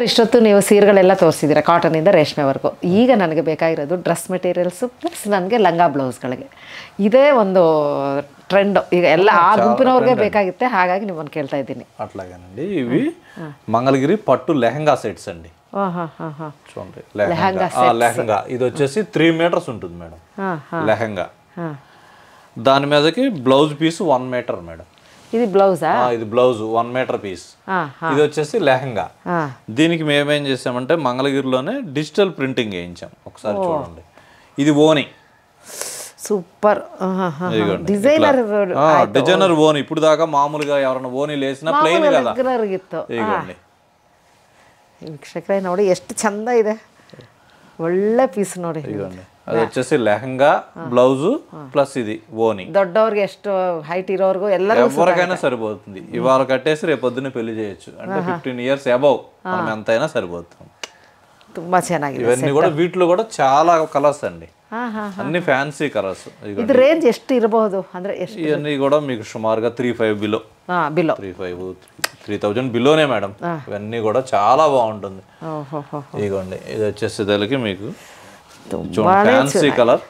ಇಷ್ಟೊತ್ತು ನೀವು ಸೀರೆಗಳೆಲ್ಲ ತೋರಿಸಿದ್ದೀರಾ ಕಾಟನಿಂದ ರೇಷ್ಮೆವರೆಗೂ ಈಗ ನನಗೆ ಬೇಕಾಗಿರೋದು డ్రెస్ మెటీరియల్స్ ಪ್ಲಸ್ ನನಗೆ ಲಂಗ ಬ್ಲೌಸ್ಗಳಿಗೆ ಇದೇ ಒಂದು ಟ್ರೆಂಡ್ ಈಗ ಎಲ್ಲ ಆ ಗುಂಪಿನವ್ರಿಗೆ ಬೇಕಾಗಿತ್ತೆ ಹಾಗಾಗಿ ನಿಮ್ಮನ್ನು ಕೇಳ್ತಾ ಇದ್ದೀನಿ అట్లాగేనండి ఇవి మంగళగిరి పట్టు లెహంగా సెట్స్ అండి ಹಾಂ ಹಾಂ ಹಾಂ ಹಾಂ చూడండి లెహంగా ఆ, లెహంగా ఇది వచ్చేసి త్రీ మీటర్స్ ఉంటుంది మేడం ಹಾಂ లెహంగా ಹಾಂ దాని మీదకి blouse piece one metre madam ఇది బ్లౌజా ఆ, ఇది బ్లౌజ్ వన్ మీటర్ పీస్ ಹಾಂ ఇది వచ్చేసి లెహంగా ಹಾಂ దీనికి మేమేం చేసామంటే మంగళగిరిలోనే డిజిటల్ ప్రింటింగ్ వేయించాం ఒకసారి చూడండి ఇది ఓని సూపర్ ఇదిగోండి. డిజైనర్ ఆ, డిజైనర్ ఓని ఇప్పుడు దాకా మామూలుగా ఎవరైనా ఓనీలు వేసినా ప్లెయిన్ కదా ರೆಗ್ಯುಲರ್ ಇತ್ತು ఇదిగోండి ವೀಕ್ಷಕರೇ ನೋಡಿ ಎಷ್ಟು ಚಂದ ಇದೆ ಒಳ್ಳೆ ಪೀಸ್ ನೋಡಿ ఇదిగోండి అది వచ్చేసి లెహంగా బ్లౌజ్ ప్లస్ ఇది ఓని ದೊಡ್ಡವ್ರಿಗೆ ಎಷ್ಟು ಹೈಟ್ ఇరోర్గు ಎಲ್ಲರೂ ఎవరికైనా సరిపోతుంది ఇవాళ కట్టేసి రేపు పొద్దున్నే పెళ్లి చేయొచ్చు అంటే ఫిఫ్టీన్ ఇయర్స్ అబౌవ్ మనం ఎంతైనా సరిపోతుంది ತುಂಬಾ ಚೆನ್ನಾಗಿದೆ ఇవన్నీ కూడా వీటిలో కూడా చాలా కలర్స్ అండి ಹಾ ಹಾ అన్ని ఫ్యాన్సీ కలర్స్ ಇದು ರೇಂಜ್ ಎಷ್ಟು ಇರಬಹುದು ಅಂದ್ರೆ ಎಷ್ಟು ఇవన్నీ కూడా మీకు సుమారుగా త్రీ ఫైవ్ బిలో ಹಾ below three five three thousand బిలోనే మేడం ఇవన్నీ కూడా చాలా బాగుంటుంది ಓಹೋ ఇదిగోండి ఇది వచ్చేసేదానికి మీకు ತುಂಬಾ ఫ్యాన్సీ కలర్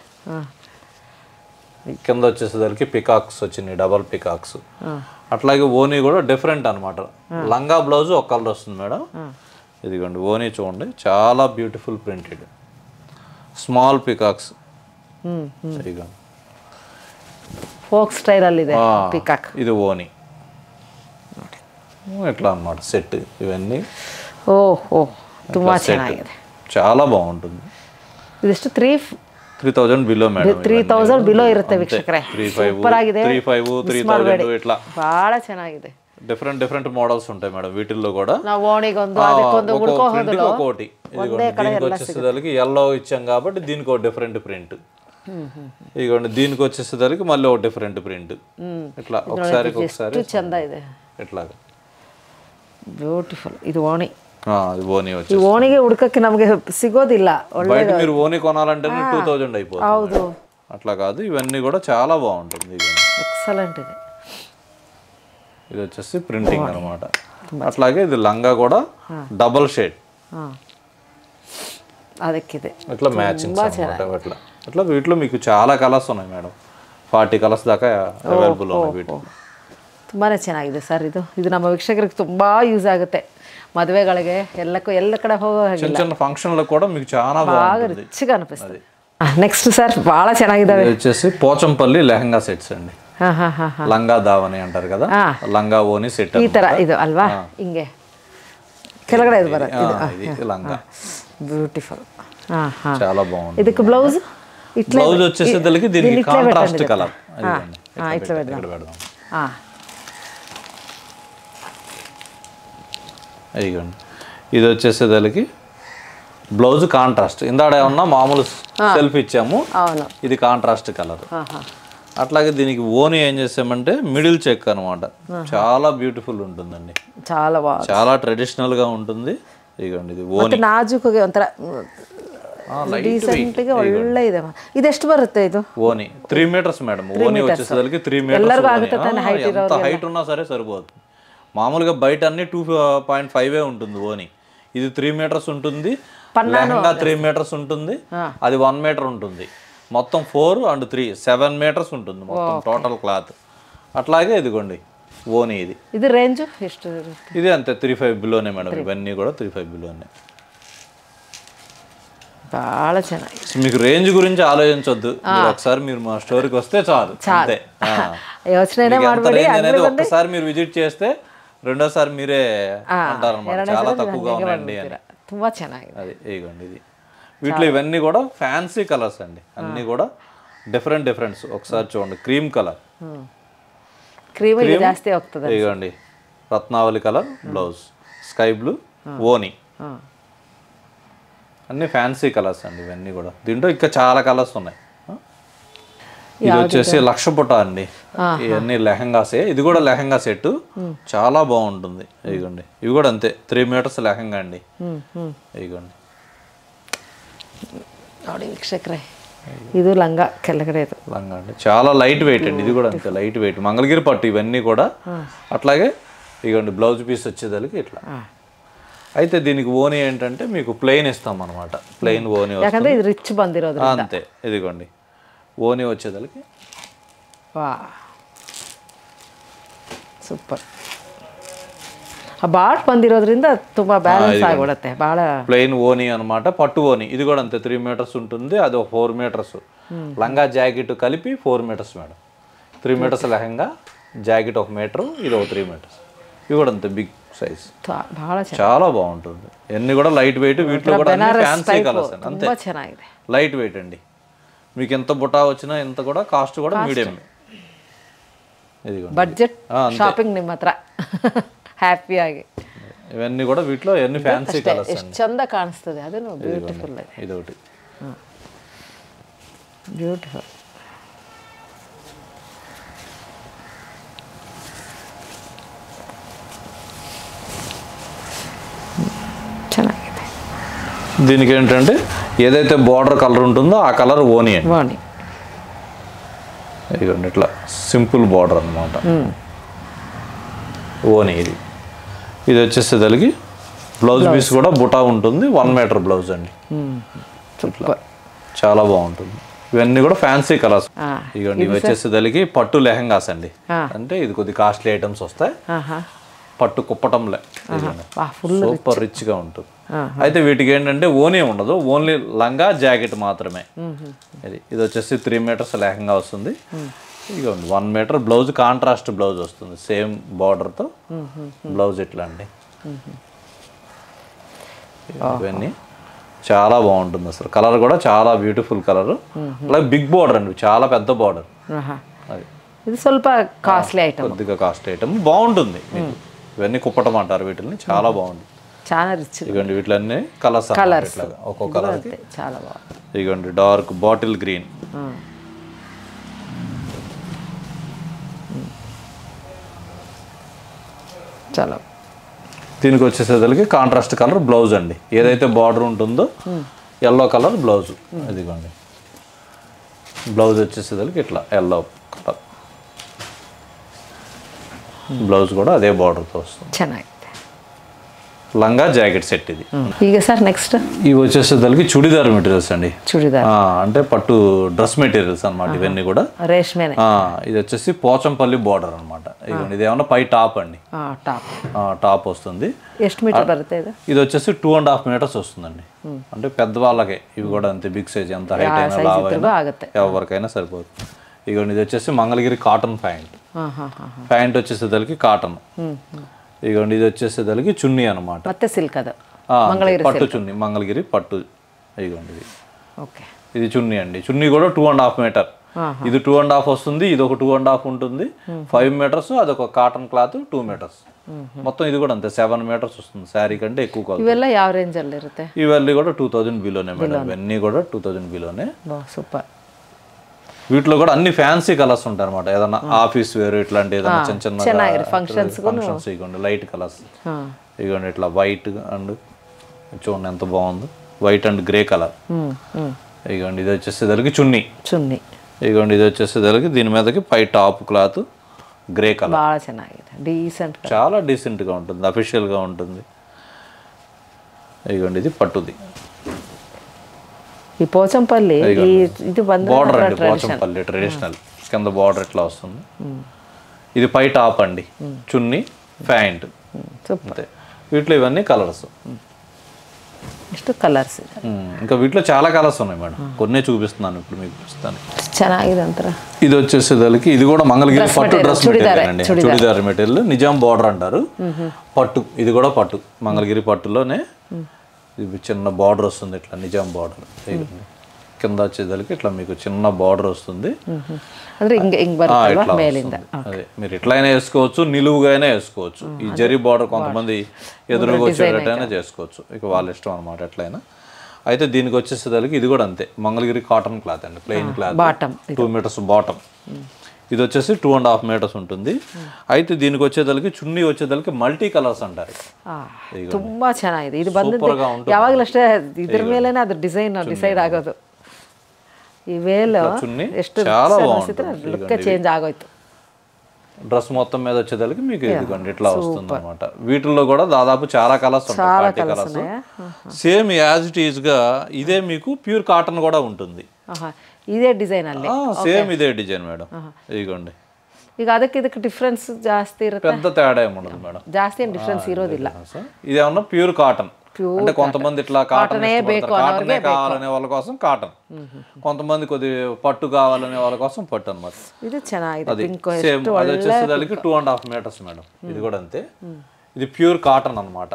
కింద వచ్చేసేదానికి పికాక్స్ వచ్చినాయి డబల్ పికాక్స్ అట్లాగే ఓనీ కూడా డిఫరెంట్ అన్నమాట లంగా బ్లౌజ్ ఒక కలర్ వస్తుంది మేడం ఇదిగోండి ఓనీ చూడండి చాలా బ్యూటిఫుల్ ప్రింటెడ్ స్మాల్ పికాక్స్ ఇదిగోండి ಫೋಕ್ ಸ್ಟೈಲ್ ಅಲ್ಲಿ ಇದೆ ఆ, ಪಿಕಾಕ್ ఇది ఓనీ ఇట్లా అన్నమాట సెట్ ఇవన్నీ ಓಹೋ ತುಂಬಾ set. ಚೆನ್ನಾಗಿದೆ చాలా బాగుంటుంది ಇದಿಷ್ಟು three three thousand below madam three thousand below ಇರುತ್ತೆ ವೀಕ್ಷಕರೇ త్రీ ఫైవ్ ಸೂಪರ್ ಆಗಿದೆ త్రీ ఫైవ్ త్రీ Miss ಮಾಡ್ಬೇಡಿ. థౌజండ్ ఇట్లా ಬಹಳ ಚೆನ್ನಾಗಿದೆ డిఫరెంట్ డిఫరెంట్ మోడల్స్ ఉంటాయి మేడం వీటిల్లో కూడా ನಾವು ಓಣಿಗೊಂದು ఆ, ಅದಕ್ಕೊಂದು ఒక్కో ಉಳ್ಕೋ print కి ಹೋದಲು ఒక్కోటి ఇదిగోండి దీనికి వచ్చేసేదానికి ఎల్లో ఇచ్చాం కాబట్టి దీనికి ఒక డిఫరెంట్ ప్రింట్ ఇదిగోండి దీనికి వచ్చేసేదానికి మళ్ళీ ఒక డిఫరెంట్ ప్రింట్ ఇట్లా ఒకసారి ఒకసారి ಎಷ್ಟು ಚಂದ ಇದೆ ఇట్లా ಬ್ಯೂಟಿಫುಲ್ ಇದು ಓಣಿ ఆ, అది ఓనీ వచ్చి ಈ ಓಣಿಗೆ ಹುಡ್ಕಕ್ಕೆ ನಮಗೆ ಸಿಗೋದಿಲ್ಲ ಒಳ್ಳೆ బయట మీరు ఓనీ కొనాలంటే టూ థౌజండ్ అయిపోతుంది ಹೌದು అట్లా కాదు ఇవన్నీ కూడా చాలా బాగుంటుంది ఇదిగోండి. ಎಕ್ಸಲೆಂಟ್ ಇದೆ ఇది వచ్చేసి ప్రింటింగ్ అన్నమాట అట్లాగే ఇది లంగా కూడా డబల్ షేడ్ ಹಾಂ ಅದಕ್ಕಿದೆ ఇట్లా మ్యాచింగ్ అనమాట అట్లా అట్లా వీటిలో మీకు చాలా కలర్స్ ఉన్నాయి మేడం ఫార్టీ కలర్స్ దాకా అవైలబుల్ ఉన్నాయి వీటి ತುಂಬಾ ಚೆನ್ನಾಗಿದೆ ಸರ್ ಇದು ಇದು ನಮ್ಮ ವೀಕ್ಷಕರಿಗೆ ತುಂಬ ಯೂಸ್ ಆಗುತ್ತೆ ಮದುವೆಗಳಿಗೆ ಎಲ್ಲಕ್ಕೂ ಎಲ್ಲ ಕಡೆ ಹೋಗೋ ಹಾಗೆ చిన్న చిన్న ఫంక్షన్లకు కూడా మీకు చాలా బాగుంటుంది ರಿಚ್గా ಅನಿಪಿಸ್ತದೆ ನೆಕ್ಸ್ಟ್ ಸರ್ ಭಾಳ ಚೆನ್ನಾಗಿದ್ದಾವೆ ఇది వచ్చేసి పోచంపల్లి లెహంగా సెట్స్ అండి ಹಾಂ ಹಾಂ ಹಾಂ లంగా దావని అంటారు కదా లంగా ఓని సెట్ ಈ ಥರ ಇದು ಅಲ್ವಾ ಹಿಂಗೆ ಕೆಳಗಡೆ ಇದು ಬರುತ್ತೆ ఇది లంగా ಬ್ಯೂಟಿಫುಲ್ ಹಾಂ ಹಾಂ చాలా బాగుంది ಇದಕ್ಕೆ ಬ್ಲೌಸ್ ಇಟ್ಲೆ బ్లౌజ్ వచ్చేసేదానికి దీనికి కాంట్రాస్ట్ కలర్ ಹಾಂ ಇಟ್ಲೆ ಬೇಡ ఇక్కడ పెడదాం ಹಾಂ ఇదిగోండి ఇది వచ్చేసేదానికి బ్లౌజ్ కాంట్రాస్ట్ ఇందాడ ఏమన్నా మామూలు సెల్ఫ్ ఇచ్చాము అవును ఇది కాంట్రాస్ట్ కలర్ ಹಾಂ ಹಾಂ అట్లాగే దీనికి ఓని ఏం చేసామంటే మిడిల్ చెక్ అన్నమాట చాలా బ్యూటిఫుల్ ఉంటుందండి చాలా బాగుంది చాలా ట్రెడిషనల్ గా ఉంటుంది ఇదిగోండి ఇది ఓని ಮತ್ತೆ ನಾಜೂಕಾಗಿ ಒಂಥರ ಡೀಸೆಂಟ್ಗೆ ಒಳ್ಳೆ ಇದೆ ಇದೆಷ್ಟು ಬರುತ್ತೆ ಇದು ఓని త్రీ మీటర్స్ మేడం ఓని వచ్చేసరికి త్రీ మీటర్స్ ఎంత హైట్ ఉన్నా సరే సరిపోతుంది మామూలుగా బయట అన్ని టూ పాయింట్ ఫైవ్ ఉంటుంది ఓని ఇది త్రీ మీటర్స్ ఉంటుంది లెహంగా త్రీ మీటర్స్ ఉంటుంది అది వన్ మీటర్ ఉంటుంది మొత్తం four and three seven metres ఉంటుంది మొత్తం టోటల్ క్లాత్ అట్లాగే ఇదిగోండి ఓని ఇది ಇದು ರೇಂಜು ಎಷ್ಟು ಇರುತ್ತೆ ఇది అంతే త్రీ ఫైవ్ బిలోనే మేడం ఇవన్నీ కూడా త్రీ ఫైవ్ బిలోనే ಭಾಳ ಚೆನ್ನಾಗಿದೆ సో మీకు రేంజ్ గురించి ఆలోచించొద్దు మీరు ఒకసారి మీరు మా స్టోర్కి వస్తే చాలు అంతే ఆ. ಯೋಚನೆನೇ మీకు ఎంత ಮಾಡಬೇಡಿ రేంజ్ అనేది ఒక్కసారి మీరు విజిట్ చేస్తే రెండోసారి మీరే అంటారనమాట చాలా తక్కువగా ఉన్నాయండి అని ತುಂಬ ಚೆನ್ನಾಗಿದೆ అది ఇదిగోండి ఇది వీటిలో ఇవన్నీ కూడా ఫ్యాన్సీ కలర్స్ అండి అన్నీ కూడా డిఫరెంట్ డిఫరెంట్స్ ఒకసారి చూడండి క్రీమ్ కలర్ ಕ್ರೀಮ್ ಇಲ್ಲಿ ಜಾಸ್ತಿ ಹೋಗ್ತದೆ ఇదిగోండి రత్నావళి కలర్ బ్లౌజ్ స్కై బ్లూ ఓని ಹಾಂ అన్ని ఫ్యాన్సీ కలర్స్ అండి ఇవన్నీ కూడా దీంట్లో ఇంకా చాలా కలర్స్ ఉన్నాయి ఇది వచ్చేసి లక్ష పుట అండి ఇవన్నీ లెహంగాసే ఇది కూడా లెహంగా సెట్ చాలా బాగుంటుంది ఇదిగోండి ఇవి కూడా అంతే త్రీ మీటర్స్ లెహంగా అండి ఇదిగోండి ನೋಡಿ ವೀಕ್ಷಕರೇ ಇದು ಲಂಗ ಕೆಳಗಡೆ ಇದು లంగా అండి చాలా లైట్ వెయిట్ అండి ఇది కూడా అంతే లైట్ వెయిట్ మంగళగిరి పట్టు ఇవన్నీ కూడా అట్లాగే ఇదిగోండి బ్లౌజ్ పీస్ వచ్చేదానికి ఇట్లా అయితే దీనికి ఓని ఏంటంటే మీకు ప్లెయిన్ ఇస్తాం అనమాట ప్లెయిన్ ఓని వస్తుంది. ಯಾಕಂದ್ರೆ ಇದು ರಿಚ್ ಬಂದಿರೋದು అంతే ఇదిగోండి ఓని వచ్చేదలకి ವಾ ಸೂಪರ್ ಬಾಟ್ ಬಂದಿರೋದ್ರಿಂದ ತುಂಬಾ ಬ್ಯಾಲೆನ್ಸ್ ಆಗಿಬಿಡುತ್ತೆ ಭಾಳ ప్లెయిన్ ఓని అన్నమాట పట్టు ఓని ఇది కూడా అంతే త్రీ మీటర్స్ ఉంటుంది అది ఒక ఫోర్ మీటర్స్ లంగా జాకెట్ కలిపి four metres madam three metres lehenga jacket ఒక మీటరు ఇది ఒక త్రీ మీటర్స్ ఇవి కూడా అంతే బిగ్ సైజ్ ಭಾಳ ಚೆನ್ನಾಗಿ చాలా బాగుంటుంది ఎన్ని కూడా లైట్ వెయిట్ వీటిలో కూడా ಬೆನಾರಸ್ ఫ్యాన్సీ ಟೈಪ್ కలర్స్ అండి అంతే ತುಂಬಾ ಚೆನ್ನಾಗಿದೆ లైట్ వెయిట్ అండి మీకు ఎంత బుటా వచ్చినా ఎంత కూడా కాస్ట్ కూడా మీడియం ఇదిగోండి ಬಡ್ಜೆಟ್ ಶಾಪಿಂಗ್ ನಿಮ್ಮ ಹತ್ರ ಹ್ಯಾಪಿಯಾಗಿ ఇవన్నీ కూడా వీటిలో ఎన్ని ఫ్యాన్సీ కలర్స్ ಎಷ್ಟು ಚಂದ ಕಾಣಿಸ್ತದೆ ಅದನ್ನು ಬ್ಯೂಟಿಫುಲ್ ಇದೆ ఇదొకటి ಬ್ಯೂಟಿಫುಲ್ ಚೆನ್ನಾಗಿದೆ దీనికి ఏంటంటే ఏదైతే బార్డర్ కలర్ ఉంటుందో ఆ కలర్ ఓని అండి ವಾಣಿ ఇదిగోండి ఇట్లా సింపుల్ బార్డర్ అన్నమాట ఓని ఇది ఇది వచ్చేసేదానికి బ్లౌజ్ పీస్ కూడా బుటా ఉంటుంది వన్ మీటర్ బ్లౌజ్ అండి ಸೂಪರ್ చాలా బాగుంటుంది ఇవన్నీ కూడా ఫ్యాన్సీ కలర్స్ ఆ, ఇదిగోండి ఇవి వచ్చేసేదానికి పట్టు లెహంగాస్ అండి ఆ. అంటే ఇది కొద్ది కాస్ట్లీ ఐటమ్స్ వస్తాయి ಹಾಂ ಹಾಂ పట్టు కుప్పటంలే వా ఫుల్ సూపర్ రిచ్ గా ఉంటుంది అయితే వీటికి ఏంటంటే ఓనీ ఉండదు ఓన్లీ లంగా జాకెట్ మాత్రమే ఇది ఇది వచ్చేసి త్రీ మీటర్స్ లెహంగా వస్తుంది ఇదిగోండి one metre blouse contrast blouse వస్తుంది సేమ్ తో బ్లౌజ్ ఇట్లా అండి ఇవన్నీ చాలా బాగుంటుంది అసలు కలర్ కూడా చాలా బ్యూటిఫుల్ కలర్ అలాగే బిగ్ బార్డర్ అండి చాలా పెద్ద బార్డర్ ಹಾಂ అది ಇದು ಸ್ವಲ್ಪ కాస్ట్లీ ఐటమ్ కొద్దిగా కాస్ట్ ఐటమ్ బాగుంటుంది మీకు ఇవన్నీ కుప్పటం అంటారు వీటిని చాలా బాగుంటుంది చాలా రిచ్ ఇదిగోండి వీటిలన్నీ కలర్స్ Colours. ఇట్లాగా ఒక్కొక్క కలర్ అంతే చాలా బాగుంది ఇదిగోండి డార్క్ బాటిల్ గ్రీన్ చాలా దీనికి వచ్చేసేసరికి కాంట్రాస్ట్ కలర్ బ్లౌజ్ అండి ఏదైతే బార్డర్ ఉంటుందో ఎల్లో కలర్ బ్లౌజ్ ఇదిగోండి బ్లౌజ్ వచ్చేసేసరికి ఇట్లా ఎల్లో కలర్ బ్లౌజ్ కూడా అదే బార్డర్తో వస్తుంది ಚೆನ್ನಾಗಿದೆ లంగా జాకెట్ సెట్ ఇది ಈಗ ಸರ್ నెక్స్ట్ ఇవి వచ్చేసేసరికి చుడిదార్ మెటీరియల్స్ అండి చుడిదార్ ఆ, అంటే పట్టు డ్రెస్ మెటీరియల్స్ అన్నమాట ఇవన్నీ కూడా రేష్మేనే ఆ, ఇది వచ్చేసి పోచంపల్లి బార్డర్ అనమాట ఇదిగోండి ఇది ఏమన్నా పై టాప్ అండి టాప్ ఆ, టాప్ వస్తుంది ಎಷ್ಟು ಮೀಟರ್ ಬರುತ್ತೆ ಇದು ఇది వచ్చేసి టూ అండ్ హాఫ్ మీటర్స్ వస్తుందండి అంటే పెద్దవాళ్ళకే ఇవి కూడా అంతే బిగ్ సైజ్ ఎంత హైట్ అయినా సైజ్ లావ్ ఇద్దరిಗೂ ఆಗುತ್ತೆ ఎవరికైనా సరిపోతుంది ఇదిగోండి ఇది వచ్చేసి మంగళగిరి కాటన్ ప్యాంట్ ಹಾಂ ಹಾಂ ಹಾಂ ప్యాంట్ వచ్చేసేదానికి కాటన్ ఇదిగోండి ఇది వచ్చేసేదానికి చున్నీ అనమాట ಮತ್ತೆ ಸಿಲ್ಕ್ ಅದು పట్టు చున్నీ మంగళగిరి పట్టు ఇదిగోండి ఇది ಓಕೆ ఇది చున్నీ అండి చున్నీ కూడా టూ అండ్ హాఫ్ మీటర్ ఇది టూ అండ్ హాఫ్ వస్తుంది ఇది ఒక టూ అండ్ హాఫ్ ఉంటుంది ఫైవ్ మీటర్స్ అదొక కాటన్ క్లాత్ టూ మీటర్స్ మొత్తం ఇది కూడా అంతే సెవెన్ మీటర్స్ వస్తుంది శారీ కంటే ఎక్కువ కాదు ಇವೆಲ್ಲ ಯಾವ ರೇಂಜಲ್ಲಿ ಇರುತ್ತೆ ఇవన్నీ కూడా టూ థౌజండ్ బిలోనే మేడం ఇవన్నీ కూడా టూ థౌజండ్ బిలోనే సూపర్ వీటిలో కూడా అన్ని ఫ్యాన్సీ కలర్స్ ఉంటాయి అనమాట ఏదన్నా ఆఫీస్ వేర్ ఇట్లాంటి ఏదైనా చిన్న చిన్న ಚೆನ್ನಾಗಿರೋ functions ఫంక్షన్స్ ఇవ్వండి లైట్ కలర్స్ ఇవ్వండి ఇట్లా వైట్ అండ్ చూడండి ఎంత బాగుంది వైట్ అండ్ గ్రే కలర్ ఇదిగోండి ఇది వచ్చేసేసరికి చున్నీ చున్నీ ఇదిగోండి ఇది వచ్చేసేసరికి దీని మీదకి పై టాప్ క్లాత్ గ్రే కలర్ ಭಾಳ ಚೆನ್ನಾಗಿದೆ ಡೀಸೆಂಟ್ చాలా decent గా ఉంటుంది official గా ఉంటుంది ఇదిగోండి ఇది పట్టుది ఈ పోచంపల్లి ఈ ఇది ಬಂದ್ರೆ బార్డర్ అండి పోచంపల్లి ట్రెడిషనల్ కింద బార్డర్ ఎట్లా వస్తుంది ఇది పై టాప్ అండి చున్నీ ప్యాంట్ సూపర్ అంతే వీటిలో ఇవన్నీ కలర్స్ ಇಷ್ಟು ಕಲರ್ಸ್ ಇದೆ ఇంకా వీటిలో చాలా కలర్స్ ఉన్నాయి మేడం కొన్నే చూపిస్తున్నాను ఇప్పుడు మీకు చూపిస్తాను ಚೆನ್ನಾಗಿದೆ ಒಂಥರ ఇది వచ్చేసేదానికి ఇది కూడా మంగళగిరి పట్టు డ్రెస్ మెటీరియల్ అండి చుడిదార్ మెటీరియల్ నిజాం బార్డర్ అంటారు పట్టు ఇది కూడా పట్టు మంగళగిరి పట్టులోనే ఇది చిన్న బార్డర్ వస్తుంది ఇట్లా నిజాం బార్డర్ కింద వచ్చేదానికి ఇట్లా మీకు చిన్న బార్డర్ వస్తుంది ಅಂದ್ರೆ ಹಿಂಗೆ ಹಿಂಗೆ ఆ, ಬರುತ್ತಲ್ವಾ ఇట్లా ಮೇಲಿಂದ వస్తుంది. అదే మీరు ఇట్లా అయినా వేసుకోవచ్చు నిలువుగా అయినా వేసుకోవచ్చు ఈ జరీ బార్డర్ కొంతమంది ఎదురుగా వచ్చేటట్టయినా చేసుకోవచ్చు ఇక వాళ్ళ ఇష్టం అనమాట ఎట్లయినా అయితే దీనికి వచ్చేసేదానికి ఇది కూడా అంతే మంగళగిరి కాటన్ క్లాత్ అండి plain cloth bottom two metres bottom ఇది వచ్చేసి టూ అండ్ హాఫ్ మీటర్స్ ఉంటుంది అయితే దీనికి వచ్చేదానికి చున్నీ వచ్చేదానికి మల్టీ కలర్స్ అంటారు ತುಂಬಾ ಚೆನ್ನಾಗಿದೆ ಇದು ಬಂದದ್ದು Super గా ఉంటుంది. ಯಾವಾಗಲೂ ಅಷ್ಟೇ ಇದ್ರ ಮೇಲೇನೆ ಅದು ಡಿಸೈನ್ ಡಿಸೈಡ್ ಆಗೋದು ಈ ವೇಲ್ చున్నీ ಎಷ್ಟು చాలా ಅನಿಸುತ್ತೆ బాగుంటుంది ಲುಕ್ ಚೇಂಜ್ ಆಗೋಯ್ತು డ్రెస్ మొత్తం మీద వచ్చేదానికి మీకు ఇదిగోండి ఇట్లా వస్తుంది అనమాట వీటిల్లో కూడా దాదాపు చాలా కలర్స్ ఉంటాయి party colours same as it is గా ఇదే మీకు ప్యూర్ కాటన్ కూడా ఉంటుంది ಆಹಾ. ಇದೇ ಡಿಸೈನ್ ಅಲ್ಲಿ సేమ్ ఇదే డిజైన్ మేడం ఇదిగోండి ಈಗ ಅದಕ್ಕೆ ಇದಕ್ಕೆ ಡಿಫ್ರೆನ್ಸ್ ಜಾಸ್ತಿ ಇರುತ್ತೆ పెద్ద తేడా ఏముండదు మేడం ಜಾಸ್ತಿ ಏನು ಡಿಫ್ರೆನ್ಸ್ ಇರೋದಿಲ್ಲ ఇదేమన్నా ప్యూర్ కాటన్ అంటే కొంతమంది ఇట్లా కాటన్ కాటనే కావాలనే వాళ్ళ కోసం కాటన్ కొంతమంది కొద్ది పట్టు కావాలనే వాళ్ళ కోసం పట్టు అన్నమాట ಇದು ಚೆನ್ನಾಗಿದೆ అది ಪಿಂಕ್ సేమ్ అది వచ్చేసేదానికి two and half metres madam ఇది కూడా అంతే ఇది ప్యూర్ కాటన్ అన్నమాట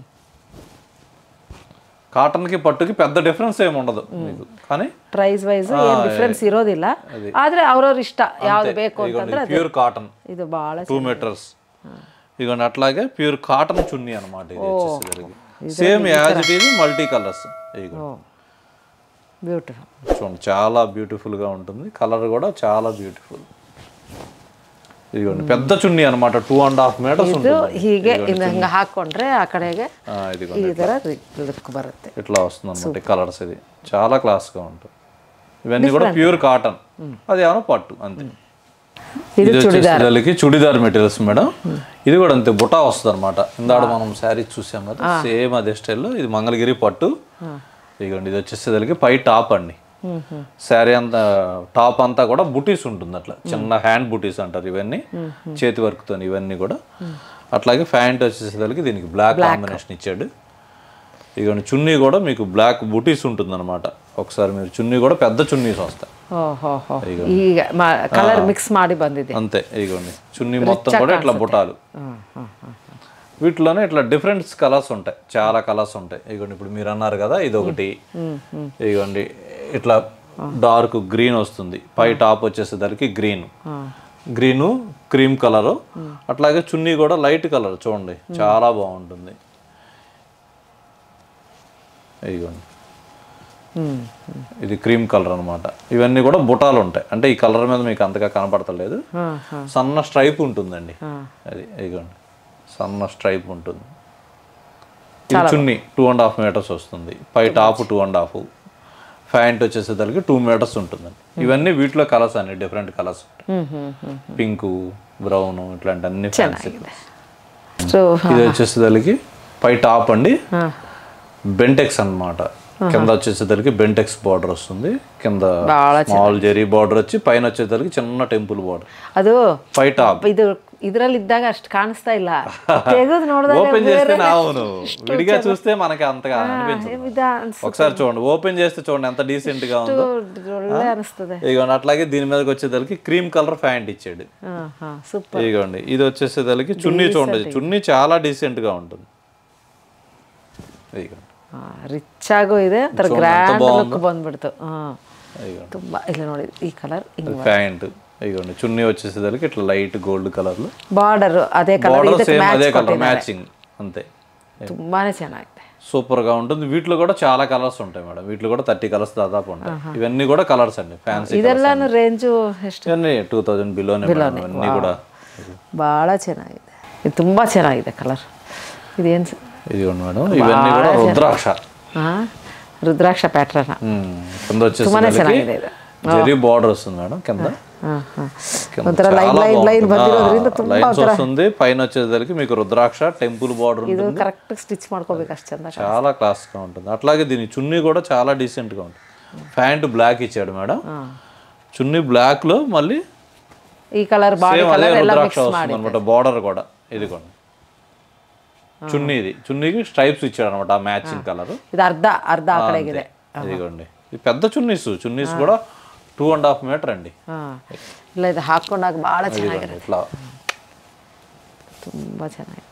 కాటన్ కి పట్టుకి పెద్ద డిఫరెన్స్ ఏమి ఉండదు మీకు కానీ ಪ್ರೈಸ್ ವೈಸ್ ಏನು ಡಿಫ್ರೆನ್ಸ್ ಇರೋದಿಲ್ಲ ಆದ್ರೆ ಅವ್ರವ್ರ ಇಷ್ಟ ಯಾವ್ದು ಬೇಕು ಅಂತಂದ್ರೆ ప్యూర్ కాటన్ ಇದು ಬಹಳ టూ మీటర్స్ ఇదిగోండి అట్లాగే ప్యూర్ కాటన్ చున్నీ అనమాట ఇది వచ్చేసరికి same as it is multi colours ఇదిగోండి ಬ್ಯೂಟಿಫುಲ್ చూడండి చాలా బ్యూటిఫుల్ గా ఉంటుంది కలర్ కూడా చాలా బ్యూటిఫుల్ ఇదిగోండి పెద్ద చున్నీ అనమాట టూ ಅಂಡ್ ಹಾಫ್ మీటర్స్ ಇದು ఉంటుంది ಹೀಗೆ ಇನ್ನು ಹಂಗೆ ಹಾಕೊಂಡ್ರೆ ಆ ಕಡೆಗೆ ఆ, ఇదిగోండి ಈ ಥರ లుక్ బರುತ್ತೆ ఇట్లా వస్తుంది అనమాట కలర్స్ ఇది చాలా క్లాస్ గా ఉంటుంది ఇవన్నీ కూడా ప్యూర్ కాటన్ అది ఏమైనా పట్టు అంతే ఇది ఇది వచ్చేసరికి చుడిదార్ మెటీరియల్స్ మేడం ఇది కూడా అంతే బుటా వస్తుంది అనమాట ఇందాడ మనం శారీ చూసాం కదా సేమ్ అదే స్టైల్లో ఇది మంగళగిరి పట్టు ఇదిగోండి ఇది వచ్చేసరికి పై టాప్ అండి శారీ అంతా టాప్ అంతా కూడా బుటీస్ ఉంటుంది అట్లా చిన్న హ్యాండ్ బుటీస్ అంటారు ఇవన్నీ చేతి వర్క్ తో ఇవన్నీ కూడా అట్లాగే ప్యాంట్ వచ్చేసరికి దీనికి బ్లాక్ కాంబినేషన్ ఇచ్చాడు ఇదిగోండి చున్నీ కూడా మీకు బ్లాక్ బుటీస్ ఉంటుంది అనమాట ఒకసారి మీరు చున్నీ కూడా పెద్ద చున్నీస్ వస్తాయి ಓಹೋ ಹೋ ಈಗ ಕಲರ್ ಮಿಕ್ಸ್ ಮಾಡಿ ಬಂದಿದೆ అంతే ఇదిగోండి చున్నీ మొత్తం కూడా ఇట్లా బుటాలు వీటిలోనే ఇట్లా డిఫరెంట్ కలర్స్ ఉంటాయి చాలా కలర్స్ ఉంటాయి ఇదిగోండి ఇప్పుడు మీరు అన్నారు కదా ఇది ఒకటి ఇదిగోండి ఇట్లా డార్క్ గ్రీన్ వస్తుంది పై టాప్ వచ్చేసేసరికి గ్రీన్ గ్రీను క్రీమ్ కలరు అట్లాగే చున్నీ కూడా లైట్ కలర్ చూడండి చాలా బాగుంటుంది ఇదిగోండి ఇది క్రీమ్ కలర్ అన్నమాట ఇవన్నీ కూడా బుటాలు ఉంటాయి అంటే ఈ కలర్ మీద మీకు అంతగా కనపడతలేదు సన్న స్ట్రైప్ ఉంటుందండి అది ఇదిగోండి సన్న స్ట్రైప్ ఉంటుంది ఇది chunni two and half metres వస్తుంది పై top two and half pant వచ్చేసేసరికి టూ మీటర్స్ ఉంటుందండి ఇవన్నీ వీటిలో కలర్స్ అన్ని డిఫరెంట్ కలర్స్ పింక్ బ్రౌన్ ఇట్లాంటి అన్ని ఫ్యాన్సీ ಸೊ ఇది వచ్చేసేసరికి పై టాప్ అండి బెంటెక్స్ అన్నమాట కింద వచ్చేసరికి బెంటెక్స్ బార్డర్ వస్తుంది కింద స్మాల్ జెరీ బార్డర్ వచ్చి పైన వచ్చేసరికి చిన్న టెంపుల్ బార్డర్ ಅದು పై టాప్ ಇದು ಇದ್ರಲ್ಲಿ ಇದ್ದಾಗ ಅಷ್ಟು ಕಾಣಿಸ್ತಾ ಇಲ್ಲ ತೆಗೆದು ನೋಡಿದಾಗ ఓపెన్ చేస్తే అవును విడిగా చూస్తే మనకి అంతగా అనిపించదు ಇದ ಅನ್ಸ್- ఒకసారి చూడండి ఓపెన్ చేస్తే చూడండి ఎంత డీసెంట్ గా ఉందో ಒಳ್ಳೆ ಅನಿಸ್ತದೆ ఇదిగోండి అట్లాగే దీని మీదకి వచ్చేసరికి క్రీమ్ కలర్ ప్యాంట్ ఇచ్చాడు ಹಾ ಹಾ ಸೂಪರ್ ఇదిగోండి ఇది వచ్చేసేసరికి చున్నీ చూడండి చున్నీ చాలా డీసెంట్ గా ఉంటుంది ఇదిగోండి ರಿಚ್ ಆಗು ಇದೆ ಒಂಥರ ಗ್ರ್ಯಾಂಡ್ ಲುಕ್ ಬಂದ್ಬಿಡ್ತು ಹಾ ఇదిగోండి ತುಂಬಾ ಇಲ್ಲ ನೋಡಿ ಈ ಕಲರ್ ಹಿಂಗ್ ప్యాంట్ ఇదిగోండి చున్నీ వచ్చేసేసరికి ఇట్లా లైట్ గోల్డ్ కలర్ లో ಬಾರ್ಡರ್ ಅದೇ ಕಲರ್ బార్డర్ ಇದಕ್ಕೆ సేమ్ అదే ಮ್ಯಾಚ್ కలర్ మ్యాచింగ్ అంతే ತುಂಬಾನೇ ಚೆನ್ನಾಗಿದೆ సూపర్ గా ఉంటుంది వీటిలో కూడా చాలా కలర్స్ ఉంటాయి మేడం వీటిలో కూడా థర్టీ కలర్స్ దాదాపు ఉంటాయి ఇవన్నీ కూడా కలర్స్ అండి ఫ్యాన్సీ ಇದೆಲ್ಲಾನು ರೇಂಜು ಎಷ್ಟು ఇవన్నీ టూ థౌజండ్ బిలోనే మేడం ఇవన్నీ కూడా ಭಾಳ ಚೆನ್ನಾಗಿದೆ ಇದು ತುಂಬಾ ಚೆನ್ನಾಗಿದೆ ಕಲರ್ ಇದೇನು ఇదిగోండి మేడం ఇవన్నీ కూడా రుద్రాక్ష ಹಾಂ ರುದ್ರಾಕ್ಷ ಪ್ಯಾಟ್ರನ್ ఉమ్, కింద ತುಂಬಾನೇ వచ్చేసి ಚೆನ್ನಾಗಿದೆ ಇದು జెరీ బార్డర్ వస్తుంది మేడం కింద ಹಾಂ ಹಾಂ కింద ಒಂಥರ లైన్ చాలా లైన్ లైన్ బాగుంటుంది. ಬಂದಿರೋದ್ರಿಂದ ఆ, ತುಂಬಾ లైన్స్ వస్తుంది పైన వచ్చేసరికి మీకు రుద్రాక్ష టెంపుల్ బార్డర్ ಇದು ಕರೆಕ್ಟ್ స్టిచ్ ಮಾಡ್ಕೋಬೇಕು అಷ್ಟು ಚಂದ చాలా క్లాస్ గా ఉంటుంది అట్లాగే దీని చున్నీ కూడా చాలా డీసెంట్ గా ఉంటుంది ప్యాంట్ బ్లాక్ ఇచ్చాడు మేడం చున్నీ బ్లాక్ లో మళ్ళీ ಈ ಕಲರ್ ಬಾಡಿ సేమ్ అదే ಕಲರ್ ಎಲ್ಲ రుద్రాక్ష ಮಿಕ್ಸ್ వస్తుంది ಮಾಡಿ అనమాట బార్డర్ కూడా ఇదిగోండి చున్నీ ఇది చున్నీకి స్ట్రైప్స్ ఇచ్చాడు అనమాట ఆ మ్యాచింగ్ కలర్ ಇದು అర్ಧ అర్ಧ ಆ ಕಡೆಗಿದೆ ఇదిగోండి ఇది పెద్ద చున్నీస్ చున్నీస్ కూడా టూ అండ్ హాఫ్ మీటర్ అండి ಹಾಂ ಇಲ್ಲ ಇದು ಹಾಕೊಂಡಾಗ ಭಾಳ ಚೆನ್ನಾಗಿದೆ ఇదిగోండి ఇట్లా ತುಂಬ ಚೆನ್ನಾಗಿದೆ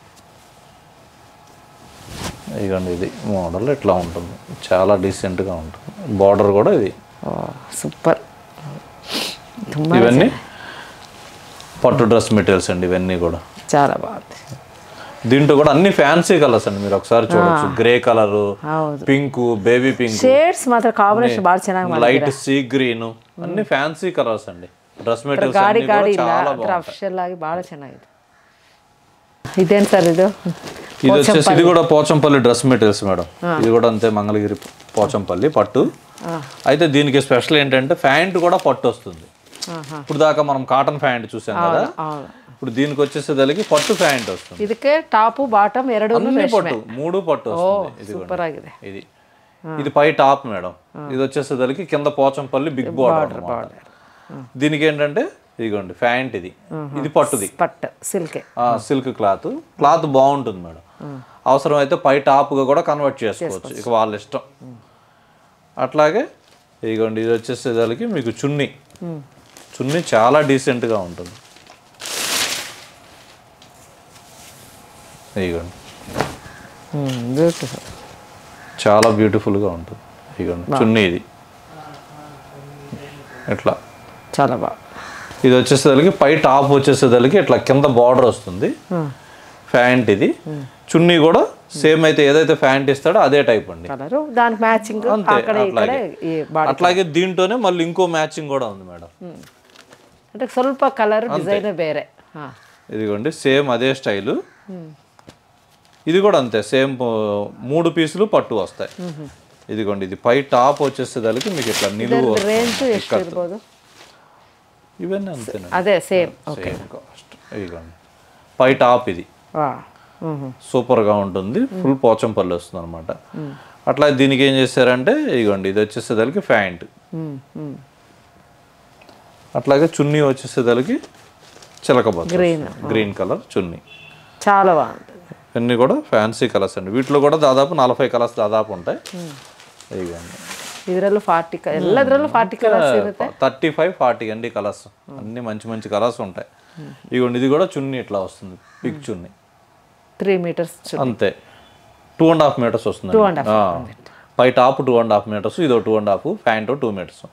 ఇదిగోండి ఇది మోడల్ ఇట్లా ఉంటుంది చాలా డీసెంట్ గా ఉంటుంది బార్డర్ కూడా ఇది ಓ ಸೂಪರ್ ತುಂಬ ఇవన్నీ పట్టు డ్రెస్ మెటీరియల్స్ అండి ఇవన్నీ కూడా చాలా బాగుంది దీంట్లో కూడా అన్ని ఫ్యాన్సీ కలర్స్ అండి మీరు ఒకసారి చూడొచ్చు గ్రే కలర్ ಹೌದು పింక్ బేబీ పింక్ ಶೇಡ್ಸ್ ಮಾತ್ರ ಕಾಂಬಿನೇಷನ್ ಭಾಳ ಚೆನ್ನಾಗಿ లైట్ సీ గ్రీన్ అన్ని ఫ్యాన్సీ కలర్స్ అండి డ్రెస్ మెటీరియల్స్ ಗಾಡಿ అన్ని ಗಾಡಿ కూడా ಇಲ್ಲ చాలా ಒಂಥರ బాగుంటాయి ಅಫಿಷಿಯಲ್ ಆಗಿ ಭಾಳ ಚೆನ್ನಾಗಿದೆ ಇದೇನು ಸರ್ ಇದು ఇది వచ్చేసి ఇది కూడా పోచంపల్లి డ్రెస్ మెటీరియల్స్ మేడం ఇది కూడా అంతే మంగళగిరి పోచంపల్లి పట్టు అయితే దీనికి స్పెషల్ ఏంటంటే ప్యాంట్ కూడా పట్టు వస్తుంది ఇప్పుడు దాకా మనం కాటన్ ప్యాంట్ చూసాం కదా అవును ఇప్పుడు దీనికి వచ్చేసేదానికి పట్టు ప్యాంట్ వస్తుంది ಇದಕ್ಕೆ ಟಾಪು ಬಾಟಮ್ ಎರಡು అన్ని పట్టు మూడు పట్టు వస్తుంది ఇది ಸೂಪರ್ ಆಗಿದೆ ఇది ఇది పై టాప్ మేడం ఇది వచ్చేసేదానికి కింద పోచంపల్లి బిగ్ బార్డర్ అన్నమాట దీనికి ఏంటంటే ఇదిగోండి ప్యాంట్ ఇది ఇది పట్టుది ಪಟ್ ಸಿಲ್ಕೆ సిల్క్ క్లాత్ క్లాత్ బాగుంటుంది మేడం అవసరం అయితే పై టాప్గా కూడా కన్వర్ట్ చేసుకోవచ్చు ఇక వాళ్ళ ఇష్టం అట్లాగే ఇదిగోండి ఇది వచ్చేసేదానికి మీకు చున్నీ చున్నీ చాలా డీసెంట్గా ఉంటుంది ఇదిగోండి ಬ್ಯೂಟಿಫುಲ್ చాలా బ్యూటిఫుల్గా ఉంటుంది ఇదిగోండి చున్నీ ఇది ఇట్లా చాలా బాగా ఇది వచ్చేసేదానికి పై టాప్ వచ్చేసేదానికి ఇట్లా కింద బార్డర్ వస్తుంది ప్యాంట్ ఇది చున్నీ కూడా సేమ్ అయితే ఏదైతే ప్యాంట్ ఇస్తాడో అదే టైప్ అండి కలరు దానికి మ్యాచింగ్ అంతే, అక్కడ ఇక్కడ అట్లాగే. ఈ బాడీ అట్లాగే దీంట్లోనే మళ్ళీ ఇంకో మ్యాచింగ్ కూడా ఉంది మేడం అంటే ಸ್ವಲ್ಪ కలర్ డిజైన్ ಬೇರೆ ಹಾ ఇదిగోండి సేమ్ అదే స్టైలు ఇది కూడా అంతే సేమ్ మూడు పీసులు పట్టు వస్తాయి ఇదిగోండి ఇది పై టాప్ వచ్చేసేదానికి మీకు ఇట్లా నిలువు వస్తుంది. ರೇಂಜ್ ಎಷ್ಟು ಇರ್ಬೋದು ఇవన్నీ అంతేనండి అదే సేమ్ సేమ్ కాస్ట్ ఇదిగోండి పై టాప్ ఇది వా ಹ್ಮ್ సూపర్గా ఉంటుంది ఫుల్ పోచంపల్లి వస్తుంది అనమాట అట్లా దీనికి ఏం చేశారంటే ఇదిగోండి ఇది వచ్చేసేదానికి ప్యాంట్ ಹ್ಮ್ ಹ್ಮ್ అట్లాగే చున్నీ వచ్చేసేదానికి చిలకబోతు గ్రీన్ గ్రీన్ కలర్ చున్నీ చాలా బాగుంటుంది ఇవన్నీ కూడా ఫ్యాన్సీ కలర్స్ అండి వీటిలో కూడా దాదాపు నలభై కలర్స్ దాదాపు ఉంటాయి ఇదిగోండి ಇದರಲ್ಲೂ ಫಾರ್ಟಿ ಎಲ್ಲದರಲ್ಲೂ ಫಾರ್ಟಿ ಕಲರ್ಸ್ ಇರುತ್ತೆ థర్టీ ఫైవ్ ఫార్టీ అండి కలర్స్ అన్ని మంచి మంచి కలర్స్ ఉంటాయి ఇదిగోండి ఇది కూడా చున్నీ ఇట్లా వస్తుంది పిక్ చున్నీ త్రీ మీటర్స్ అంతే టూ అండ్ హాఫ్ మీటర్స్ వస్తుంది Two and half, పై top two and half metres ఇదో two and half pant two metres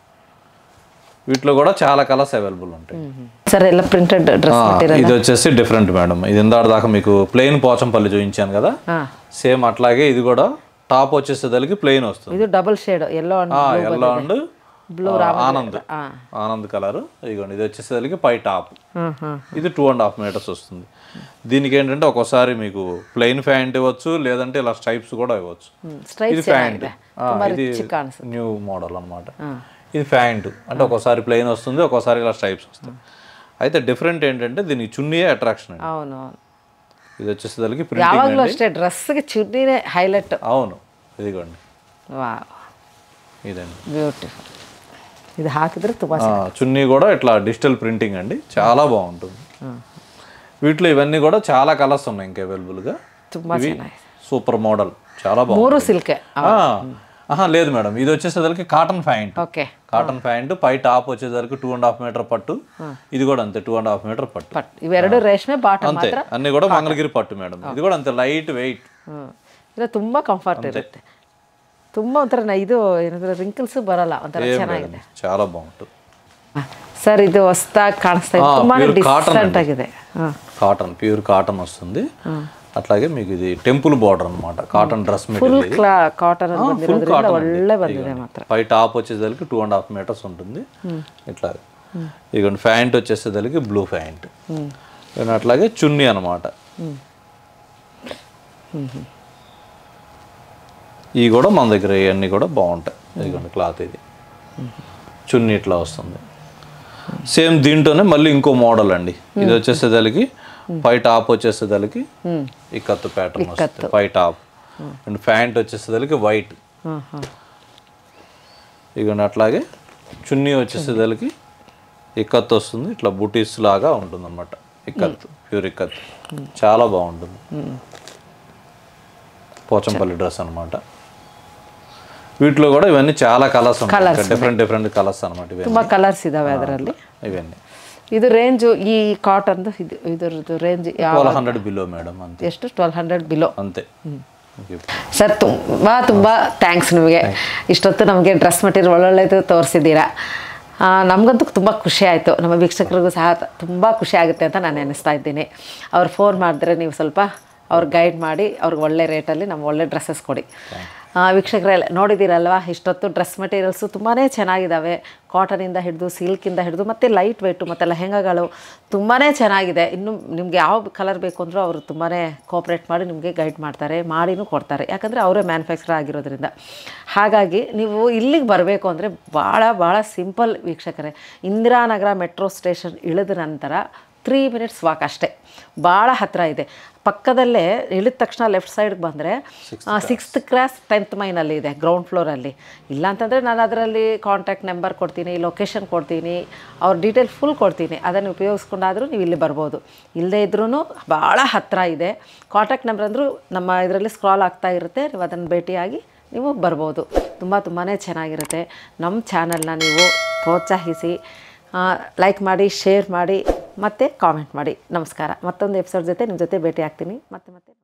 వీటిలో కూడా చాలా కలర్స్ అవైలబుల్ ఉంటాయి సరే ಎಲ್ಲ ప్రింటెడ్ డ్రెస్ ఆ, ఇది వచ్చేసి డిఫరెంట్ మేడం ఇది ఇందాక దాకా మీకు ప్లెయిన్ పోచంపల్లి చూపించాను కదా సేమ్ అట్లాగే ఇది కూడా టాప్ వచ్చేసేదానికి ప్లెయిన్ వస్తుంది ಇದು double shade yellow and yellow and ఆనంద్ ఆనంద్ కలర్ ఇదిగోండి ఇది వచ్చేసేదానికి పై టాప్ ఇది టూ అండ్ హాఫ్ మీటర్స్ వస్తుంది దీనికి ఏంటంటే ఒక్కోసారి మీకు ప్లెయిన్ ప్యాంట్ ఇవ్వచ్చు లేదంటే ఇలా స్ట్రైప్స్ కూడా ఇవ్వచ్చు ಸ್ಟ್ರೈಟ್ ఇది ప్యాంట్ ఇది ಕಾಣಿಸುತ್ತೆ న్యూ మోడల్ అన్నమాట ఇది ప్యాంట్ అంటే ఒక్కోసారి ప్లెయిన్ వస్తుంది ఒక్కోసారి ఇలా స్ట్రైప్స్ వస్తాయి అయితే డిఫరెంట్ ఏంటంటే దీనికి చున్నీయే అట్రాక్షన్ అండి అవును అవును ఇది వచ్చేసేదానికి ప్రింటింగ్ ಯಾವಾಗಲೂ ಅಷ್ಟೇ ಡ್ರೆಸ್ಗೆ ಚುನ್ನಿನೇ ಹೈಲೈಟ್ అవును ఇదిగోండి ವಾ ఇదండి ಬ್ಯೂಟಿಫುಲ್ ಇದು ಹಾಕಿದ್ರೆ ತುಂಬ ఆ, చున్నీ కూడా ఇట్లా డిజిటల్ ప్రింటింగ్ అండి చాలా బాగుంటుంది వీటిలో ఇవన్నీ కూడా చాలా కలర్స్ ఉన్నాయి ఇంకా అవైలబుల్గా ತುಂಬ ఇవి ಚೆನ್ನಾಗಿದೆ సూపర్ మోడల్ చాలా బాగుంది ಮೂರು ಸಿಲ್ಕೆ ఆ, ఆహా లేదు మేడం ఇది వచ్చేసేసరికి cotton pant okay cotton pant పై టాప్ వచ్చేసరికి టూ అండ్ హాఫ్ మీటర్ పట్టు ఇది కూడా అంతే టూ అండ్ హాఫ్ మీటర్ పట్టు ಪಟ್ ಇವೆರಡು ರೇಷ್ಮೆ ಬಾಟಮ್ అంతే అన్ని కూడా మంగళగిరి పట్టు మేడం ఇది కూడా ಅಂತೆ లైట్ వెయిట్ ಹ್ಮ್ ಇದು ತುಂಬ ಕಂಫರ್ಟ್ ಇರುತ್ತೆ ತುಂಬ ಒಂಥರ ನ- ಇದು ಏನಂದ್ರೆ ರಿಂಕಲ್ಸ್ ಬರಲ್ಲ ಒಂಥರ ಚೆನ್ನಾಗಿದೆ చాలా బాగుంటుంది ಸರ್ ಇದು ಹೊಸ್ದಾಗಿ ಕಾಣಿಸ್ತಾ ಇದೆ ಆ, ತುಂಬಾ pure cotton ಡಿಫ್ರೆಂಟ್ ಅಂడి. ಆಗಿದೆ ಹಾಂ కాటన్ ప్యూర్ కాటన్ వస్తుంది అట్లాగే మీకు ఇది టెంపుల్ బార్డర్ అన్నమాట కాటన్ డ్రెస్ ಫುಲ್ మెటీరియల్ ಕ್ಲಾ ಕಾಟನ್ ఫుల్ ಬಂದಿರೋದ್ರಿಂದ కాటన్ ಒಳ್ಳೆ ಬಂದಿದೆ ಮಾತ್ರ పై టాప్ వచ్చేసరికి టూ అండ్ హాఫ్ మీటర్స్ ఉంటుంది ఇట్లా ఇక ప్యాంట్ వచ్చేసేసరికి బ్లూ ప్యాంట్ అట్లాగే చున్నీ అనమాట ఇవి కూడా మన దగ్గర ఇవన్నీ కూడా బాగుంటాయి ఇదిగోండి క్లాత్ ఇది చున్నీ ఇట్లా వస్తుంది సేమ్ దీంట్లోనే మళ్ళీ ఇంకో మోడల్ అండి ఇది వచ్చేసేదానికి పై టాప్ వచ్చేసేదానికి ఈ కత్తు ప్యాటర్న్ వస్తుంది పై టాప్ అండ్ ప్యాంట్ వచ్చేసేదానికి వైట్ ఇగోండి అట్లాగే చున్నీ వచ్చేసేదానికి ఇక్కత్ వస్తుంది ఇట్లా బుటీస్ లాగా ఉంటుంది అనమాట ఇక్కత్ ప్యూర్ ఇక్కత్ చాలా బాగుంటుంది పోచంపల్లి డ్రెస్ అన్నమాట వీటిలో కూడా ఇవన్నీ చాలా కలర్స్ ఉంటాయి డిఫరెంట్ డిఫరెంట్ కలర్స్ అనమాట ఇవన్నీ ತುಂಬ కలర్స్ ఇದಾವೆ ಅದರಲ್ಲಿ ఇవన్నీ ಇದು ರೇಂಜು ಈ ಕಾಟನ್ದು ಇದು ಇದರದ್ದು ರೇಂಜ್ ಯಾವ ట్వెల్వ్ హండ్రెడ్ బిలో మేడం ಅಂತೆ ಎಷ್ಟು ಟ್ವೆಲ್ ಹಂಡ್ರೆಡ್ ಬಿಲೋ అంతే ಸರ್ ತುಂಬ ತುಂಬ ಥ್ಯಾಂಕ್ಸ್ ನಿಮಗೆ ಇಷ್ಟೊತ್ತು ನಮಗೆ ಡ್ರೆಸ್ ಮಟೀರಿಯಲ್ ಒಳ್ಳೊಳ್ಳೆದು ತೋರಿಸಿದ್ದೀರಾ ಆ, ನಮಗಂತೂ ತುಂಬ ಖುಷಿ ಆಯಿತು ನಮ್ಮ ವೀಕ್ಷಕರಿಗೂ ಸಹ ತುಂಬ ಖುಷಿ ಆಗುತ್ತೆ ಅಂತ ನಾನು ನೆನೆಸ್ತಾ ಇದ್ದೀನಿ ಅವ್ರು ಫೋನ್ ಮಾಡಿದ್ರೆ ನೀವು ಸ್ವಲ್ಪ ಅವ್ರು ಗೈಡ್ ಮಾಡಿ ಅವ್ರಿಗೆ ಒಳ್ಳೆ ರೇಟಲ್ಲಿ ನಮ್ಗೆ ಒಳ್ಳೆ ಡ್ರೆಸ್ಸಸ್ ಕೊಡಿ ಆ, ವೀಕ್ಷಕರೆಲ್ಲ ನೋಡಿದ್ದೀರಲ್ವಾ ಇಷ್ಟೊತ್ತು ಡ್ರೆಸ್ ಮೆಟೀರಿಯಲ್ಸು ತುಂಬಾ ಚೆನ್ನಾಗಿದ್ದಾವೆ ಕಾಟನಿಂದ ಹಿಡಿದು ಸಿಲ್ಕಿಂದ ಹಿಡಿದು ಮತ್ತು ಲೈಟ್ ವೆಯ್ಟು ಮತ್ತು ಲೆಹೆಂಗಾಗಳು ತುಂಬಾ ಚೆನ್ನಾಗಿದೆ ಇನ್ನು ನಿಮ್ಗೆ ಯಾವ ಕಲರ್ ಬೇಕು ಅಂದರೂ ಅವರು ತುಂಬಾ ಕೋಪ್ರೇಟ್ ಮಾಡಿ ನಿಮಗೆ ಗೈಡ್ ಮಾಡ್ತಾರೆ ಮಾಡಿನೂ ಕೊಡ್ತಾರೆ ಯಾಕಂದರೆ ಅವರೇ ಮ್ಯಾನುಫ್ಯಾಕ್ಚರ್ ಆಗಿರೋದ್ರಿಂದ ಹಾಗಾಗಿ ನೀವು ಇಲ್ಲಿಗೆ ಬರಬೇಕು ಅಂದರೆ ಭಾಳ ಭಾಳ ಸಿಂಪಲ್ ವೀಕ್ಷಕರೇ ಇಂದಿರಾನಗರ ಮೆಟ್ರೋ ಸ್ಟೇಷನ್ ಇಳಿದ ನಂತರ ತ್ರೀ ಮಿನಿಟ್ಸ್ ವಾಕ್ ಅಷ್ಟೇ ಭಾಳ ಹತ್ತಿರ ಇದೆ ಪಕ್ಕದಲ್ಲೇ ಇಳಿದ ತಕ್ಷಣ ಲೆಫ್ಟ್ ಸೈಡ್ಗೆ ಬಂದರೆ ಸಿಕ್ಸ್ತ್ ಕ್ಲಾಸ್ ಟೆಂತ್ ಮೈನಲ್ಲಿ ಇದೆ ಗ್ರೌಂಡ್ ಫ್ಲೋರಲ್ಲಿ ಇಲ್ಲ ಅಂತಂದರೆ ನಾನು ಅದರಲ್ಲಿ ಕಾಂಟ್ಯಾಕ್ಟ್ ನಂಬರ್ ಕೊಡ್ತೀನಿ ಲೊಕೇಶನ್ ಕೊಡ್ತೀನಿ ಅವ್ರ ಡೀಟೇಲ್ ಫುಲ್ ಕೊಡ್ತೀನಿ ಅದನ್ನು ಉಪಯೋಗಿಸ್ಕೊಂಡಾದರೂ ನೀವು ಇಲ್ಲಿ ಬರ್ಬೋದು ಇಲ್ಲದೇ ಇದ್ರೂ ಭಾಳ ಹತ್ತಿರ ಇದೆ ಕಾಂಟ್ಯಾಕ್ಟ್ ನಂಬರ್ ಅಂದರೂ ನಮ್ಮ ಇದರಲ್ಲಿ ಸ್ಕ್ರಾಲ್ ಆಗ್ತಾ ಇರುತ್ತೆ ನೀವು ಅದನ್ನು ಭೇಟಿಯಾಗಿ ನೀವು ಬರ್ಬೋದು ತುಂಬ ತುಂಬಾ ಚೆನ್ನಾಗಿರುತ್ತೆ ನಮ್ಮ ಚಾನಲ್ನ ನೀವು ಪ್ರೋತ್ಸಾಹಿಸಿ ಲೈಕ್ ಮಾಡಿ ಶೇರ್ ಮಾಡಿ ಮತ್ತು ಕಾಮೆಂಟ್ ಮಾಡಿ ನಮಸ್ಕಾರ ಮತ್ತೊಂದು ಎಪಿಸೋಡ್ ಜೊತೆ ನಿಮ್ಮ ಜೊತೆ ಭೇಟಿ ಆಗ್ತೀನಿ ಮತ್ತೆ ಮತ್ತೆ